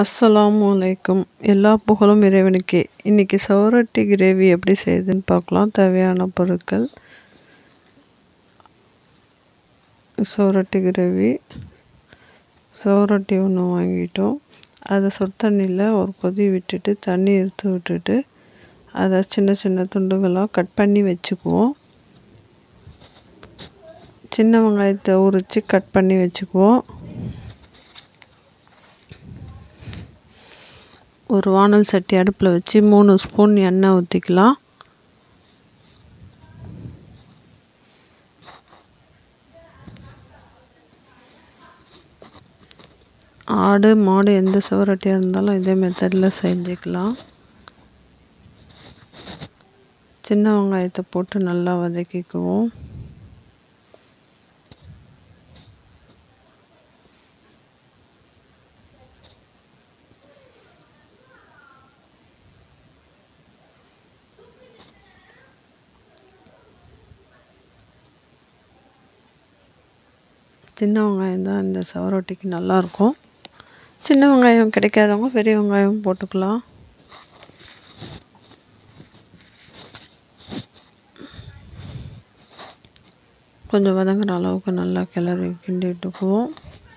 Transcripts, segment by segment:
அஸ்ஸலாமு அலைக்கும் எல்லா புகழும் இறைவனுக்கே இன்றைக்கி சவரொட்டி கிரேவி எப்படி செய்யுதுன்னு பார்க்கலாம் தேவையான பொருட்கள் சவரொட்டி கிரேவி சவரொட்டி ஒன்று வாங்கிட்டோம் அதை சுடு தண்ணியில் ஒரு கொதி விட்டுட்டு தண்ணி எடுத்து விட்டுட்டு அதை சின்ன சின்ன துண்டுகளாக கட் பண்ணி வச்சுக்குவோம் சின்ன வெங்காயத்தை உரித்து கட் பண்ணி வச்சுக்குவோம் ஒரு வானல் சட்டி அடுப்பில் வச்சு மூணு ஸ்பூன் எண்ணெய் ஊற்றிக்கலாம் ஆடு மாடு எந்த சுவரொட்டியாக இருந்தாலும் இதே மெத்தடில் செஞ்சுக்கலாம் சின்ன வெங்காயத்தை போட்டு நல்லா வதக்கிக்குவோம் சின்ன வெங்காயம் தான் இந்த சவரொட்டிக்கு நல்லாயிருக்கும் சின்ன வெங்காயம் கிடைக்காதவங்க பெரிய வெங்காயம் போட்டுக்கலாம் கொஞ்சம் வதங்குற அளவுக்கு நல்லா கிளறி கிண்டி விட்டுக்குவோம்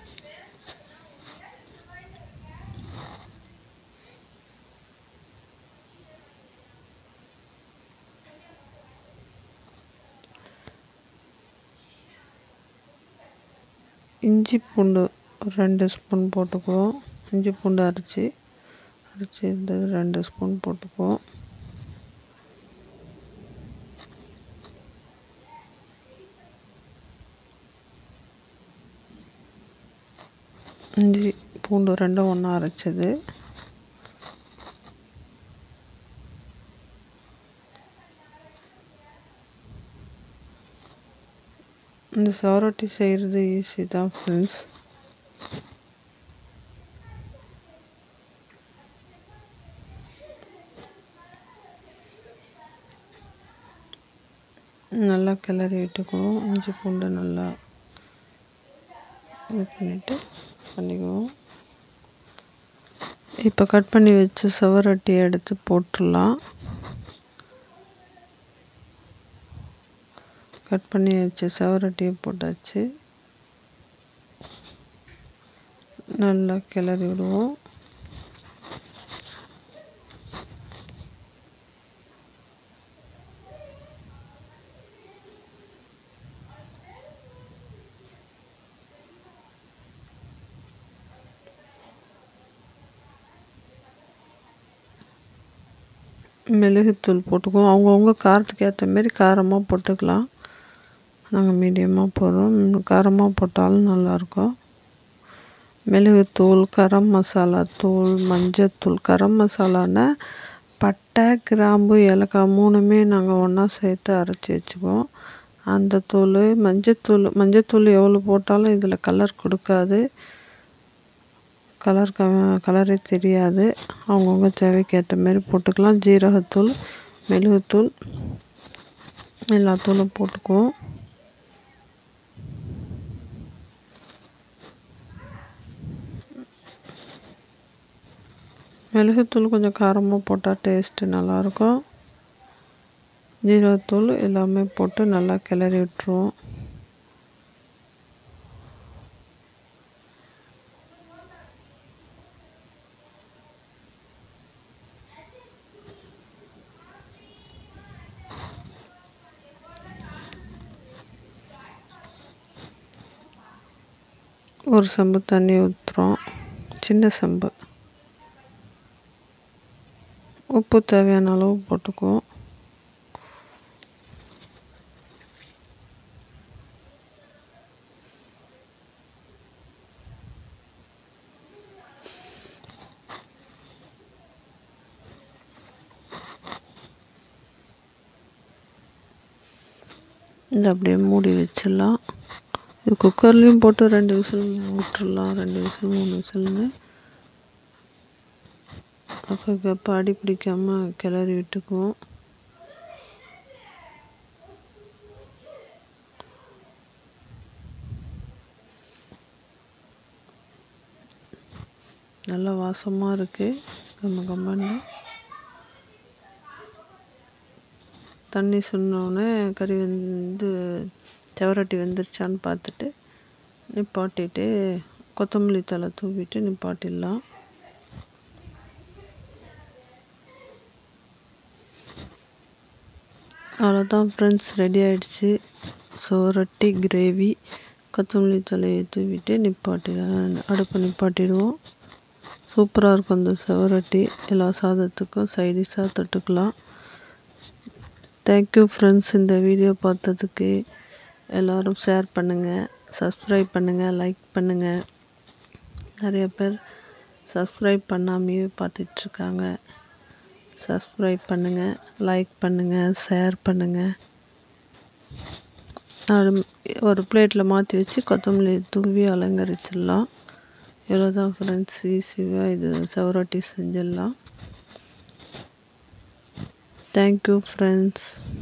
இஞ்சி பூண்டு ஒரு ரெண்டு ஸ்பூன் போட்டுக்குவோம் இஞ்சி பூண்டு அரைச்சி அரைச்சி இருந்தது ரெண்டு ஸ்பூன் போட்டுக்குவோம் இஞ்சி பூண்டு ரெண்டும் ஒன்றா அரைச்சது இந்த சவரொட்டி செய்கிறது ஈஸி தான் ஃப்ரெண்ட்ஸ் நல்லா கிளறி விட்டுக்குவோம் இஞ்சி பூண்டு நல்லா இது பண்ணிவிட்டு பண்ணிக்குவோம் இப்போ கட் பண்ணி வச்சு சவரொட்டி எடுத்து போட்டுடலாம் கட் பண்ணி வச்சு சவரொட்டியை போட்டாச்சு நல்லா கிளறி விடுவோம் மிளகுத்தூள் போட்டுக்குவோம் அவங்கவுங்க காரத்துக்கு ஏற்ற மாரி காரமாக போட்டுக்கலாம் நாங்கள் மீடியமாக போடுறோம் காரமாக போட்டாலும் நல்லாயிருக்கும் மிளகுத்தூள் கரம் மசாலா தூள் மஞ்சத்தூள் கரம் மசாலான்னா பட்டை கிராம்பு ஏலக்காய் மூணுமே நாங்கள் ஒன்றா சேர்த்து அரைச்சி வச்சுக்குவோம் அந்த தூள் மஞ்சத்தூள் மஞ்சத்தூள் எவ்வளோ போட்டாலும் இதில் கலர் கொடுக்காது கலர் க கலரே தெரியாது அவங்கவுங்க தேவைக்கு ஏற்ற மாரி போட்டுக்கலாம் ஜீரகத்தூள் மிளகுத்தூள் எல்லா தூளும் போட்டுக்குவோம் மிளகுத்தூள் கொஞ்சம் காரமாக போட்டால் டேஸ்ட்டு நல்லாயிருக்கும் ஜீரகத்தூள் எல்லாமே போட்டு நல்லா கிளறி விட்டுருவோம் ஒரு செம்பு தண்ணி ஊற்றுறோம் சின்ன செம்பு உப்பு தேவையான அளவு போட்டுக்குவோம் இந்த அப்படியே மூடி வச்சிடலாம் இது குக்கர்லேயும் போட்டு ரெண்டு விசில் விட்டுறலாம் ரெண்டு விசில் மூணு விசில்னு அப்போ அடி பிடிக்காமல் கிளறி விட்டுக்குவோம் நல்லா வாசமாக இருக்குது கம்ம கம்மன்னு தண்ணி சுண்ணோடனே கறி வந்து செவரட்டி வெந்துருச்சான்னு பார்த்துட்டு நிப்பாட்டிட்டு கொத்தமல்லி தழை தூவிட்டு நிப்பாட்டிடலாம் அவ்வளோதான் ஃப்ரெண்ட்ஸ் ரெடி ஆகிடுச்சு சோரட்டி கிரேவி கொத்தமல்லி தலையை தூவிட்டு நிப்பாட்டி அடுப்பு நிப்பாட்டிடுவோம் சூப்பராக இருக்கும் அந்த செவரட்டி எல்லா சாதத்துக்கும் சைடிஷாக தொட்டுக்கலாம் தேங்க்யூ ஃப்ரெண்ட்ஸ் இந்த வீடியோ பார்த்ததுக்கு எல்லோரும் ஷேர் பண்ணுங்கள் சப்ஸ்கிரைப் பண்ணுங்கள் லைக் பண்ணுங்கள் நிறைய பேர் சப்ஸ்கிரைப் பண்ணாமையே பார்த்துட்ருக்காங்க சப்ஸ்கிரைப் பண்ணுங்கள் லைக் பண்ணுங்கள் ஷேர் பண்ணுங்கள் ஒரு பிளேட்டில் மாற்றி வச்சு கொத்தமல்லி தூவி அலங்கரிச்சிடலாம் இவ்வளோ தான் ஃப்ரெண்ட்ஸ் ஈஸியாக இது செவரொட்டி செஞ்சிடலாம் தேங்க்யூ ஃப்ரெண்ட்ஸ்